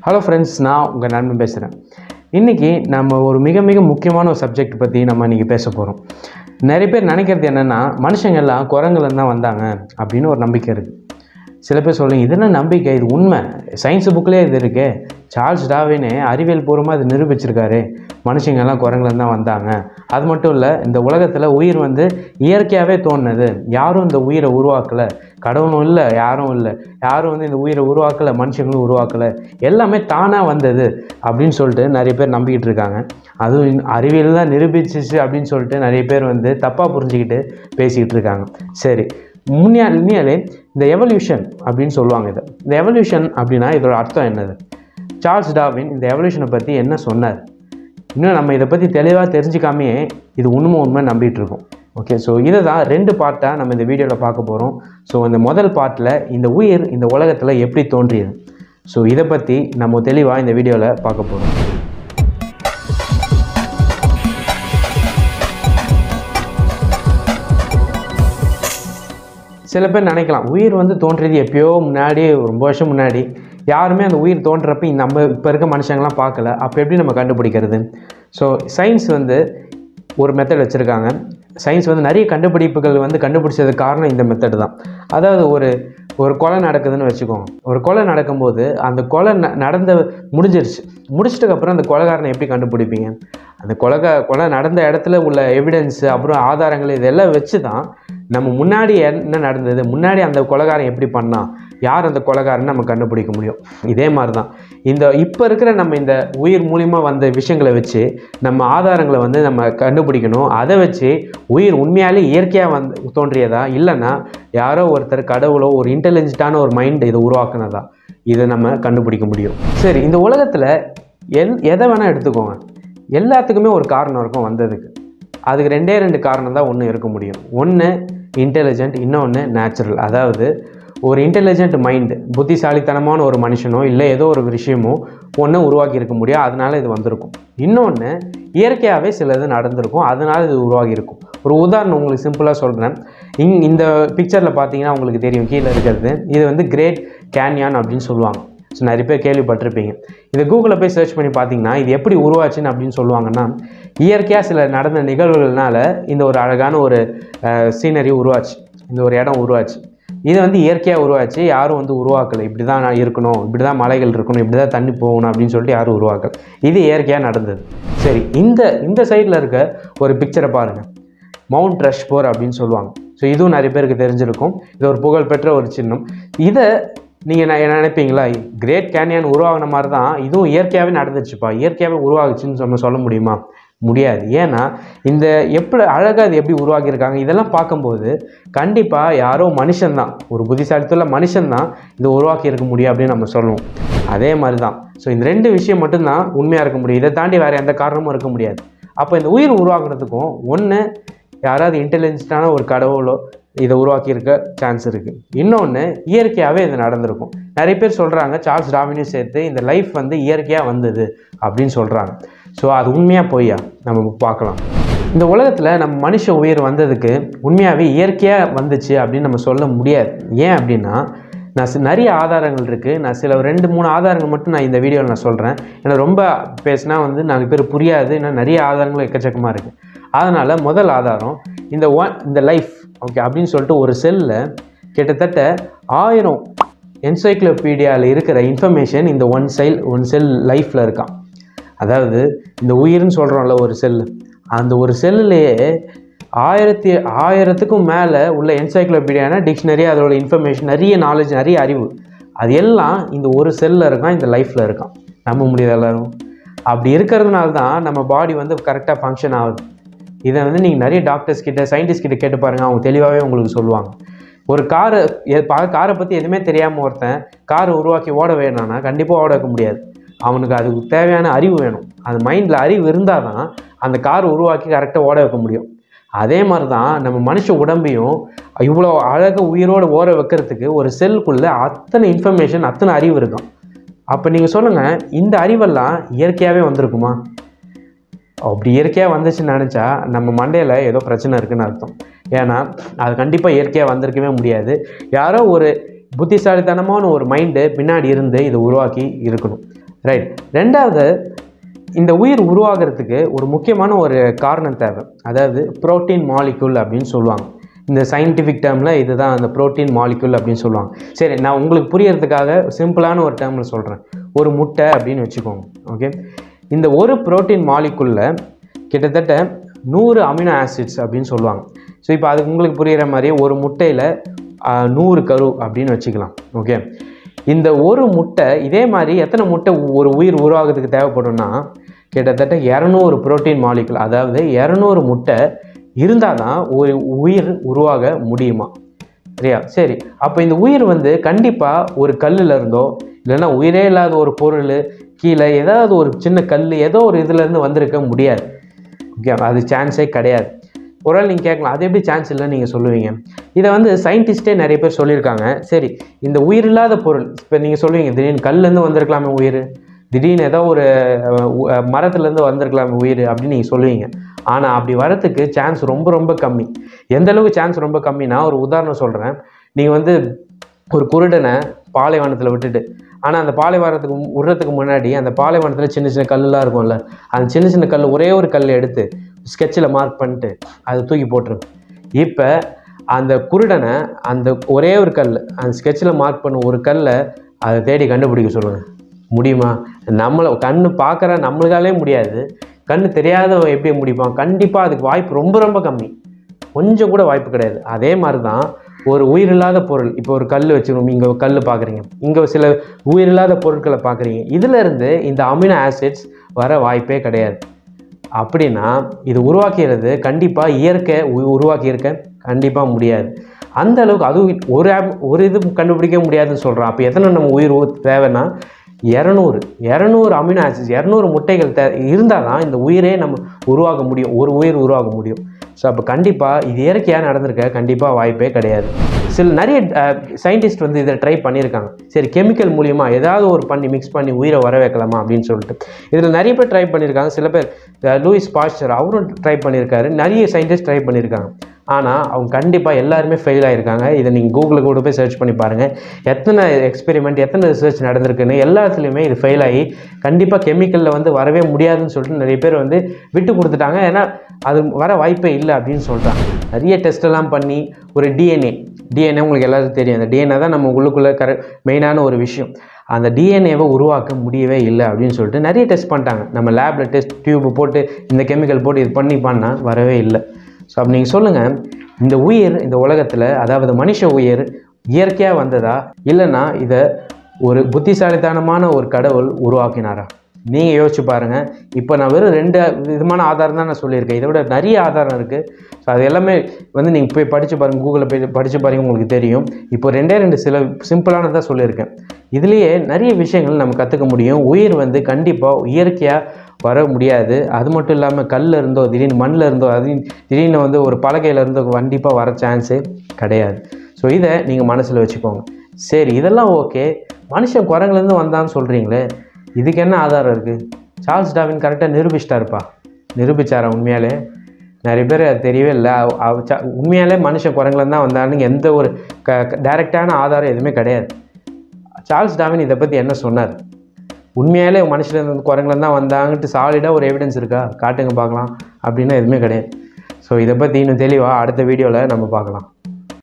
hello friends நான் உங்கள் நண்பன் பேசுகிறேன் இன்றைக்கி நம்ம ஒரு மிக மிக முக்கியமான ஒரு சப்ஜெக்ட் பற்றி நம்ம இன்றைக்கி பேச போகிறோம் நிறைய பேர் நினைக்கிறது என்னென்னா மனுஷங்க எல்லாம் குரங்குலேருந்து தான் வந்தாங்க அப்படின்னு ஒரு நம்பிக்கை இருக்குது சில பேர் சொல்லுங்க இதெல்லாம் நம்பிக்கை இது உண்மை சயின்ஸ் புக்லேயே இது இருக்கே சார்ல்ஸ் டாவினே அறிவியல் பூர்வமாக இது நிரூபிச்சிருக்காரு மனுஷங்க எல்லாம் குரங்குலேருந்து தான் வந்தாங்க அது மட்டும் இல்லை இந்த உலகத்தில் உயிர் வந்து இயற்கையாகவே தோணுது யாரும் இந்த உயிரை உருவாக்கலை கடவுளும் இல்லை யாரும் இல்லை யாரும் வந்து இந்த உயிரை உருவாக்கலை மனுஷங்களும் உருவாக்கலை எல்லாமே தானாக வந்தது அப்படின்னு சொல்லிட்டு நிறைய பேர் நம்பிக்கிட்டு இருக்காங்க அதுவும் இன்னும் அறிவியல் தான் நிரூபிச்சிச்சு அப்படின்னு சொல்லிட்டு நிறைய பேர் வந்து தப்பாக புரிஞ்சுக்கிட்டு பேசிக்கிட்டு இருக்காங்க சரி முன்னியா உண்மையாலே இந்த எவல்யூஷன் அப்படின்னு சொல்லுவாங்க இதை இந்த எவல்யூஷன் அப்படின்னா இதோட அர்த்தம் என்னது சார்ல்ஸ் டார்வின் இந்த எவல்யூஷனை பற்றி என்ன சொன்னார் இன்னும் நம்ம இதை பற்றி தெளிவாக தெரிஞ்சுக்காமையே இது உண்மை உண்மை நம்பிட்டு இருக்கோம் ஓகே ஸோ இதை தான் ரெண்டு பார்ட்டாக நம்ம இந்த வீடியோவில் பார்க்க போகிறோம் ஸோ இந்த முதல் பார்ட்டில் இந்த உயிர் இந்த உலகத்தில் எப்படி தோன்றியது ஸோ இதை பற்றி நம்ம தெளிவாக இந்த வீடியோவில் பார்க்க போகிறோம் சில பேர் நினைக்கலாம் உயிர் வந்து தோன்றியது எப்பயோ முன்னாடி ரொம்ப வருஷம் முன்னாடி யாருமே அந்த உயிர் தோன்றப்ப நம்ம இப்போ இருக்க மனுஷங்களாம் பார்க்கல அப்போ எப்படி நம்ம கண்டுபிடிக்கிறது ஸோ சயின்ஸ் வந்து ஒரு மெத்தட் வச்சுருக்காங்க சயின்ஸ் வந்து நிறைய கண்டுபிடிப்புகள் வந்து கண்டுபிடிச்சதுக்கு காரணம் இந்த மெத்தட் தான் அதாவது ஒரு ஒரு கொலை நடக்குதுன்னு வச்சுக்கோங்க ஒரு கொலை நடக்கும்போது அந்த கொலை ந- நடந்த முடிஞ்சிருச்சு முடிச்சிட்டதுக்கப்புறம் அந்த கொலைகாரனை எப்படி கண்டுபிடிப்பீங்க அந்த கொலைகா கொலை நடந்த இடத்துல உள்ள எவிடன்ஸு அப்புறம் ஆதாரங்கள் இதெல்லாம் வச்சு தான் நம்ம முன்னாடி என்ன நடந்தது முன்னாடி அந்த கொலைகாரன் எப்படி பண்ணான் யார் அந்த கொலைகாரன் நம்ம கண்டுபிடிக்க முடியும் இதே மாதிரி தான் இந்த இப்போ இருக்கிற நம்ம இந்த உயிர் மூலிமா வந்த விஷயங்களை வச்சு நம்ம ஆதாரங்களை வந்து நம்ம கண்டுபிடிக்கணும் அதை வச்சு உயிர் உண்மையாலே இயற்கையாக வந்து தோன்றியதா இல்லைன்னா யாரோ ஒருத்தர் கடவுளோ ஒரு இன்டெலிஜென்ட்டான ஒரு மைண்ட் இதை உருவாக்குனதா இதை நம்ம கண்டுபிடிக்க முடியும் சரி இந்த உலகத்தில் எல் எதை வேணால் எடுத்துக்கோங்க எல்லாத்துக்குமே ஒரு காரணம் இருக்கும் வந்ததுக்கு அதுக்கு ரெண்டே ரெண்டு காரணம் தான் ஒன்று இருக்க முடியும் ஒன்று இன்டெலிஜென்ட் இன்னொன்று நேச்சுரல் அதாவது ஒரு இன்டெலிஜென்ட் மைண்டு புத்திசாலித்தனமான ஒரு மனுஷனோ இல்லை ஏதோ ஒரு விஷயமோ ஒன்று உருவாக்கி இருக்க முடியும் அதனால இது வந்திருக்கும் இன்னொன்று இயற்கையாகவே சிலது நடந்திருக்கும் அதனால இது உருவாகி இருக்கும் ஒரு உதாரணம் உங்களுக்கு சிம்பிளாக சொல்கிறேன் இங் இந்த பிக்சரில் பார்த்தீங்கன்னா உங்களுக்கு தெரியும் கீழே இருக்கிறது இது வந்து கிரேட் கேன்யான் அப்படின்னு சொல்லுவாங்க ஸோ நிறைய பேர் கேள்விப்பட்டிருப்பீங்க இதை கூகுளில் போய் சர்ச் பண்ணி பார்த்தீங்கன்னா இது எப்படி உருவாச்சுன்னு அப்படின்னு சொல்லுவாங்கன்னா இயற்கையாக சில நடந்த நிகழ்வுகள்னால இந்த ஒரு அழகான ஒரு சீனரி உருவாச்சு இந்த ஒரு இடம் உருவாச்சு இது வந்து இயற்கையாக உருவாச்சு யாரும் வந்து உருவாக்கலை இப்படி தான் நான் இருக்கணும் இப்படி தான் மலைகள் இருக்கணும் இப்படி தான் தண்ணி போகணும் அப்படின்னு சொல்லிட்டு யாரும் உருவாக்கல இது இயற்கையாக நடந்தது சரி இந்த இந்த சைடில் இருக்க ஒரு பிக்சரை பாருங்கள் மவுண்ட் ரஷ்போர் அப்படின்னு சொல்லுவாங்க ஸோ இதுவும் நிறைய பேருக்கு தெரிஞ்சிருக்கும் இது ஒரு புகழ்பெற்ற ஒரு சின்னம் இதை நீங்கள் என்ன நினைப்பீங்களா கிரேட் கேனியன் உருவாகின மாதிரி தான் இதுவும் இயற்கையாகவே நடந்துச்சுப்பா இயற்கையாகவே உருவாகுச்சுன்னு நம்ம சொல்ல முடியுமா முடியாது ஏன்னா இந்த எப்படி அழகாக இது எப்படி உருவாக்கியிருக்காங்க இதெல்லாம் பார்க்கும்போது கண்டிப்பாக யாரோ மனுஷன்தான் ஒரு புத்திசாலித்துள்ள மனுஷன்தான் இதை உருவாக்கி இருக்க முடியும் அப்படின்னு நம்ம சொல்லுவோம் அதே மாதிரி தான் ஸோ இந்த ரெண்டு விஷயம் மட்டும்தான் உண்மையாக இருக்க முடியும் இதை தாண்டி வேறு எந்த காரணமும் இருக்க முடியாது அப்போ இந்த உயிர் உருவாக்குறதுக்கும் ஒன்று யாராவது இன்டெலிஜென்ட்டான ஒரு கடவுளோ இதை உருவாக்கியிருக்க சான்ஸ் இருக்குது இன்னொன்று இயற்கையாகவே இது நடந்திருக்கும் நிறைய பேர் சொல்கிறாங்க சார்ல்ஸ் டார்வினையும் சேர்த்து இந்த லைஃப் வந்து இயற்கையாக வந்தது அப்படின்னு சொல்கிறாங்க ஸோ அது உண்மையாக பொய்யா நம்ம பார்க்கலாம் இந்த உலகத்தில் நம்ம மனுஷ உயிர் வந்ததுக்கு உண்மையாகவே இயற்கையாக வந்துச்சு அப்படின்னு நம்ம சொல்ல முடியாது ஏன் அப்படின்னா நான் சி- நிறைய ஆதாரங்கள் இருக்குது நான் சில ரெண்டு மூணு ஆதாரங்கள் மட்டும் நான் இந்த வீடியோவில் நான் சொல்கிறேன் ஏன்னா ரொம்ப பேசினா வந்து நாலு பேர் புரியாது இன்னும் நிறைய ஆதாரங்கள் எக்கச்சக்கமாக இருக்குது அதனால் முதல் ஆதாரம் இந்த ஒன் இந்த லைஃப் ஓகே அப்படின்னு சொல்லிட்டு ஒரு செல்லில் கிட்டத்தட்ட ஆயிரம் என்சைக்ளோபீடியாவில் இருக்கிற இன்ஃபர்மேஷன் இந்த ஒன் செல் ஒன் செல் லைஃப்பில் இருக்கான் அதாவது இந்த உயிர்னு சொல்கிறோம்ல ஒரு செல்லு அந்த ஒரு செல்லுலேயே ஆயிரத்தி ஆயிரத்துக்கும் மேலே உள்ள என்சைக்ளோபீடியான டிக்ஷனரி அதோட இன்ஃபர்மேஷன் நிறைய நாலேஜ் நிறைய அறிவு அது எல்லாம் இந்த ஒரு செல்லில் இருக்கான் இந்த லைஃப்பில் இருக்கான் நம்ப முடியாது எல்லாரும் அப்படி இருக்கிறதுனால தான் நம்ம பாடி வந்து கரெக்டாக ஃபங்க்ஷன் ஆகுது இதை வந்து நீங்கள் நிறைய டாக்டர்ஸ் கிட்ட சயின்டிஸ்ட் கிட்ட கேட்டு பாருங்கள் அவங்க தெளிவாகவே உங்களுக்கு சொல்லுவாங்க ஒரு காரு காரை பற்றி எதுவுமே தெரியாமல் ஒருத்தன் காரை உருவாக்கி ஓட வேணான்னா கண்டிப்பாக ஓட வைக்க முடியாது அவனுக்கு அதுக்கு தேவையான அறிவு வேணும் அந்த மைண்டில் அறிவு இருந்தால் தான் அந்த கார் உருவாக்கி கரெக்டாக ஓட வைக்க முடியும் அதே மாதிரி தான் நம்ம மனுஷ உடம்பையும் இவ்வளோ அழகு உயிரோடு ஓட வைக்கிறதுக்கு ஒரு செல்லுக்குள்ளே அத்தனை இன்ஃபர்மேஷன் அத்தனை அறிவு இருக்கும் அப்போ நீங்கள் சொல்லுங்கள் இந்த அறிவெல்லாம் இயற்கையாகவே வந்திருக்குமா அப்படி இயற்கையாக வந்துச்சுன்னு நினச்சா நம்ம மண்டையில் ஏதோ பிரச்சனை இருக்குன்னு அர்த்தம் ஏன்னா அது கண்டிப்பாக இயற்கையாக வந்திருக்கவே முடியாது யாரோ ஒரு புத்திசாலித்தனமான ஒரு மைண்டு பின்னாடி இருந்து இதை உருவாக்கி இருக்கணும் ரைட் ரெண்டாவது இந்த உயிர் உருவாகிறதுக்கு ஒரு முக்கியமான ஒரு காரணம் தேவை அதாவது புரோட்டீன் மாலிகுல் அப்படின்னு சொல்லுவாங்க இந்த சயின்டிஃபிக் டேர்மில் இதுதான் அந்த புரோட்டீன் மாலிகுல் அப்படின்னு சொல்லுவாங்க சரி நான் உங்களுக்கு புரியறதுக்காக சிம்பிளான ஒரு டேர்மில் சொல்கிறேன் ஒரு முட்டை அப்படின்னு வச்சுக்கோங்க ஓகே இந்த ஒரு புரோட்டீன் மாலிகுலில் கிட்டத்தட்ட நூறு அமினோ ஆசிட்ஸ் அப்படின்னு சொல்லுவாங்க ஸோ இப்போ அதுக்கு உங்களுக்கு புரிகிற மாதிரி ஒரு முட்டையில் நூறு கரு அப்படின்னு வச்சுக்கலாம் ஓகே இந்த ஒரு முட்டை இதே மாதிரி எத்தனை முட்டை ஒரு உயிர் உருவாகிறதுக்கு தேவைப்படும்னா கிட்டத்தட்ட இரநூறு புரோட்டீன் மாலிகுல் அதாவது இரநூறு முட்டை இருந்தால் தான் ஒரு உயிர் உருவாக முடியுமா சரியா சரி அப்போ இந்த உயிர் வந்து கண்டிப்பாக ஒரு கல்லுல இருந்தோ இல்லைன்னா உயிரே இல்லாத ஒரு பொருள் கீழே ஏதாவது ஒரு சின்ன கல் ஏதோ ஒரு இதுலேருந்து வந்திருக்க முடியாது ஓகே அது சான்ஸே கிடையாது ஒரு வேளை நீங்கள் கேட்கலாம் அது எப்படி சான்ஸ் இல்லைன்னு நீங்கள் சொல்லுவீங்க இதை வந்து சயின்டிஸ்டே நிறைய பேர் சொல்லியிருக்காங்க சரி இந்த உயிர் இல்லாத பொருள் இப்போ நீங்கள் சொல்லுவீங்க திடீர்னு கல்லேருந்து வந்திருக்கலாமே உயிர் திடீர்னு ஏதோ ஒரு அஹ், உ- அஹ், மரத்துலேருந்து வந்திருக்கலாமே உயிர் அப்படின்னு நீங்கள் சொல்லுவீங்க ஆனால் அப்படி வரத்துக்கு சான்ஸ் ரொம்ப ரொம்ப கம்மி எந்த அளவுக்கு சான்ஸ் ரொம்ப கம்மினா ஒரு உதாரணம் சொல்கிறேன் நீங்கள் வந்து ஒரு குருடனை பாலைவனத்தில் விட்டுட்டு ஆனால் அந்த பாலைவனத்துக்கு மு- விடுறதுக்கு முன்னாடி அந்த பாலைவனத்தில் சின்ன சின்ன கல்லுலாம் இருக்கும்ல அந்த சின்ன சின்ன கல் ஒரே ஒரு கல் எடுத்து ஸ்கெட்சில் மார்க் பண்ணிட்டு அதை தூக்கி போட்டுருங்க இப்போ அந்த குருடனை அந்த ஒரே ஒரு கல் அந்த ஸ்கெட்சில் மார்க் பண்ண ஒரு கல்லை அதை தேடி கண்டுபிடிக்க சொல்லுங்கள் முடியுமா நம்மளை கண்ணு பார்க்குற நம்மளுக்காலே முடியாது கண்ணு தெரியாதவன் எப்படி முடிப்பான் கண்டிப்பாக அதுக்கு வாய்ப்பு ரொம்ப ரொம்ப கம்மி கொஞ்சம் கூட வாய்ப்பு கிடையாது அதே மாதிரி தான் ஒரு உயிரில்லாத பொருள் இப்போ ஒரு கல் வச்சுருவோம் இங்கே கல் பார்க்குறீங்க இங்கே சில உயிரில்லாத பொருட்களை பார்க்குறீங்க இதிலிருந்து இந்த அமினோ ஆசிட்ஸ் வர வாய்ப்பே கிடையாது அப்படின்னா இது உருவாக்கிறது கண்டிப்பாக இயற்கை உ- உருவாக்கியிருக்க கண்டிப்பாக முடியாது அந்த அளவுக்கு அதுவும் ஒரு ஆப் ஒரு இது கண்டுபிடிக்க முடியாதுன்னு சொல்கிறோம் அப்போ எத்தனை நம்ம உயிர் உ- தேவைன்னா இரநூறு இரநூறு அமினோ ஆசிட்ஸ் இரநூறு முட்டைகள் தே இருந்தால் தான் இந்த உயிரே நம்ம உருவாக்க முடியும் ஒரு உயிர் உருவாக்க முடியும் ஸோ அப்போ கண்டிப்பாக இது இயற்கையாக நடந்திருக்க கண்டிப்பாக வாய்ப்பே கிடையாது சில நிறைய சயின்டிஸ்ட் வந்து இதை ட்ரை பண்ணியிருக்காங்க சரி கெமிக்கல் மூலியமா ஏதாவது ஒரு பண்ணி மிக்ஸ் பண்ணி உயிரை வர வைக்கலாமா அப்படின்னு சொல்லிட்டு இதில் நிறைய பேர் ட்ரை பண்ணியிருக்காங்க சில பேர் அஹ், லூயிஸ் பாஸ்டர் அவரும் ட்ரை பண்ணியிருக்காரு நிறைய சயின்டிஸ்ட் ட்ரை பண்ணியிருக்காங்க ஆனால் அவங்க கண்டிப்பாக எல்லாருமே ஃபெயில் ஆகிருக்காங்க இதை நீங்கள் கூகுளில் கூட போய் சர்ச் பண்ணி பாருங்கள் எத்தனை எக்ஸ்பெரிமெண்ட் எத்தனை ரிசர்ச் நடந்திருக்குன்னு எல்லாத்துலேயுமே இது ஃபெயில் ஆகி கண்டிப்பாக கெமிக்கலில் வந்து வரவே முடியாதுன்னு சொல்லிட்டு நிறைய பேர் வந்து விட்டு கொடுத்துட்டாங்க ஏன்னா அது வர வாய்ப்பே இல்லை அப்படின்னு சொல்லிட்டாங்க நிறைய டெஸ்ட் எல்லாம் பண்ணி ஒரு டிஎன்ஏ டிஎன்ஏ உங்களுக்கு எல்லாருக்கும் தெரியும் அந்த டிஎன்ஏ தான் நம்ம உள்ளுக்குள்ளே கர மெயினான ஒரு விஷயம் அந்த டிஎன்ஏவை உருவாக்க முடியவே இல்லை அப்படின்னு சொல்லிட்டு நிறைய டெஸ்ட் பண்ணிட்டாங்க நம்ம லேபில் டெஸ்ட் டியூப் போட்டு இந்த கெமிக்கல் போட்டு இது பண்ணி பண்ணால் வரவே இல்லை ஸோ அப்போ நீங்கள் சொல்லுங்கள் இந்த உயிர் இந்த உலகத்தில் அதாவது மனுஷ உயிர் இயற்கையாக வந்ததா இல்லைன்னா இதை ஒரு புத்திசாலித்தனமான ஒரு கடவுள் உருவாக்கினாரா நீங்கள் யோசிச்சு பாருங்கள் இப்போ நான் வெறும் ரெண்டு விதமான ஆதாரம் தான் நான் சொல்லியிருக்கேன் இதை விட நிறைய ஆதாரம் இருக்குது ஸோ அது எல்லாமே வந்து நீங்கள் போய் படித்து பாருங்கள் கூகுளில் போய் படித்து பாருங்க உங்களுக்கு தெரியும் இப்போ ரெண்டே ரெண்டு சில சிம்பிளானதாக சொல்லியிருக்கேன் இதுலேயே நிறைய விஷயங்கள் நம்ம கற்றுக்க முடியும் உயிர் வந்து கண்டிப்பாக இயற்கையாக வர முடியாது அது மட்டும் இல்லாமல் கல்ல இருந்தோ திடீர்னு மண்ணில் இருந்தோ அது திடீர்னு வந்து ஒரு பலகையில் இருந்தோ கண்டிப்பாக வர சான்ஸே கிடையாது ஸோ இதை நீங்கள் மனசில் வச்சுக்கோங்க சரி இதெல்லாம் ஓகே மனுஷன் குரங்குலேருந்து வந்தான்னு சொல்கிறீங்களே இதுக்கு என்ன ஆதாரம் இருக்குது சார்ல்ஸ் டாவின் கரெக்டாக நிரூபிச்சிட்டாருப்பா நிரூபிச்சாரா உண்மையாலே நிறைய பேர் அது தெரியவே இல்லை அவ- அவ- ச- உண்மையாலே மனுஷன் குரங்குலேருந்து தான் வந்தான்னு எந்த ஒரு க டைரெக்டான ஆதாரம் எதுவுமே கிடையாது சார்ல்ஸ் டாவின் இதை பற்றி என்ன சொன்னார் உண்மையாலே மனுஷன் குரங்குலேருந்து தான் வந்தாங்கன்ட்டு சாலிடாக ஒரு எவிடன்ஸ் இருக்கா காட்டுங்க பார்க்கலாம் அப்படின்னா எதுவுமே கிடையாது ஸோ இதை பற்றி இன்னும் தெளிவாக அடுத்த வீடியோவில் நம்ம பார்க்கலாம்